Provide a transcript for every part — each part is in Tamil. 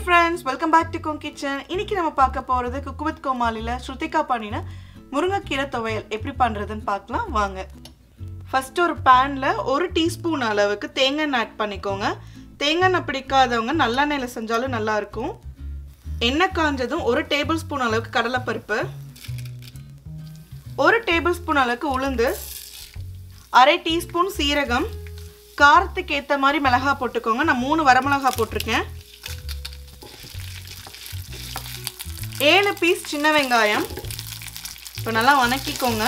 friends welcome back to home kitchen இன்னைக்கு நம்ம பார்க்க போகிறது குக்கு வித் கோமாலியில் ஸ்ருதிகா பண்ணின முருங்கைக்கீரை துவையல் எப்படி பண்ணுறதுன்னு பார்க்கலாம் வாங்க ஃபர்ஸ்ட் ஒரு பேனில் ஒரு டீஸ்பூன் அளவுக்கு தேங்காய் எண்ணெய் ஆட் பண்ணிக்கோங்க தேங்காய் எண்ணெய் பிடிக்காதவங்க நல்லெண்ணெயில் செஞ்சாலும் நல்லா இருக்கும் எண்ணெய் காஞ்சதும் ஒரு டேபிள் ஸ்பூன் அளவுக்கு கடலைப்பருப்பு ஒரு டேபிள் ஸ்பூன் அளவுக்கு உளுந்து அரை டீஸ்பூன் சீரகம் காரத்துக்கு ஏற்ற மாதிரி மிளகா போட்டுக்கோங்க நான் மூணு வரமிளகா போட்டிருக்கேன் ஏழு பீஸ் சின்ன வெங்காயம் இப்போ நல்லா வணக்கிக்கோங்க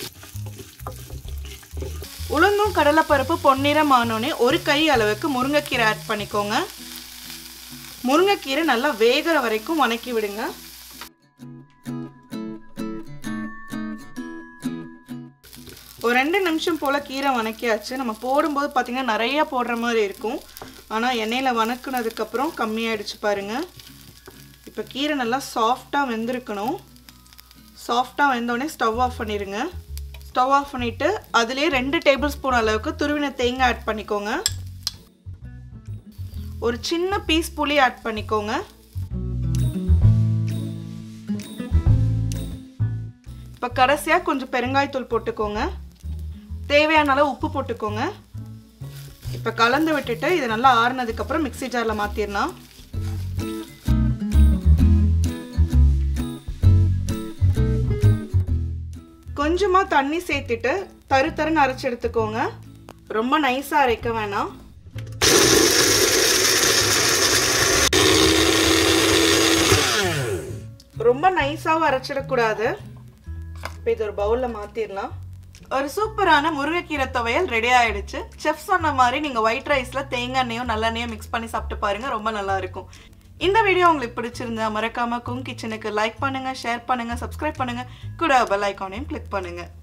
உளுந்தும் கடலைப்பருப்பு பொன்னிறம் ஆனோடனே ஒரு கை அளவுக்கு முருங்கைக்கீரை ஆட் பண்ணிக்கோங்க முருங்கைக்கீரை நல்லா வேகிற வரைக்கும் வணக்கி விடுங்க ஒரு ரெண்டு நிமிஷம் போல் கீரை வணக்கியாச்சு நம்ம போடும்போது பார்த்திங்கன்னா நிறைய போடுற மாதிரி இருக்கும் ஆனால் எண்ணெயில் வணக்குனதுக்கப்புறம் கம்மியாயிடுச்சு பாருங்கள் இப்போ கீரை நல்லா சாஃப்டாக வெந்திருக்கணும் சாஃப்டாக வெந்தோடனே ஸ்டவ் ஆஃப் பண்ணிடுங்க ஸ்டவ் ஆஃப் பண்ணிவிட்டு அதிலே ரெண்டு டேபிள் ஸ்பூன் அளவுக்கு துருவின தேங்காய் ஆட் பண்ணிக்கோங்க ஒரு சின்ன பீஸ் புளி ஆட் பண்ணிக்கோங்க இப்போ கடைசியாக கொஞ்சம் பெருங்காயத்தூள் போட்டுக்கோங்க தேவையான அளவு உப்பு போட்டுக்கோங்க இப்போ கலந்து விட்டுட்டு இது நல்லா ஆறுனதுக்கப்புறம் மிக்சி ஜாரில் மாற்றிடலாம் கொஞ்சமாக தண்ணி சேர்த்துட்டு தரு தருன்னு அரைச்சி எடுத்துக்கோங்க ரொம்ப நைஸாக அரைக்க வேணாம் ரொம்ப நைஸாகவும் அரைச்சிடக்கூடாது இப்போ இது ஒரு பவுலில் மாற்றிடலாம் ஒரு சூப்பரான முருங்கைக்கீரை துவையல் ரெடி ஆயிடுச்சு செஃப் சொன்ன மாதிரி நீங்கள் ஒயிட் ரைஸில் தேங்காய் எண்ணெயும் நல்லெண்ணெயும் மிக்ஸ் பண்ணி சாப்பிட்டு பாருங்க ரொம்ப நல்லா இருக்கும் இந்த வீடியோ உங்களுக்கு பிடிச்சிருந்தா மறக்காம குங் கிச்சனுக்கு லைக் பண்ணுங்க ஷேர் பண்ணுங்க சப்ஸ்கிரைப் பண்ணுங்க கூட பெல் ஐக்கானையும் கிளிக் பண்ணுங்க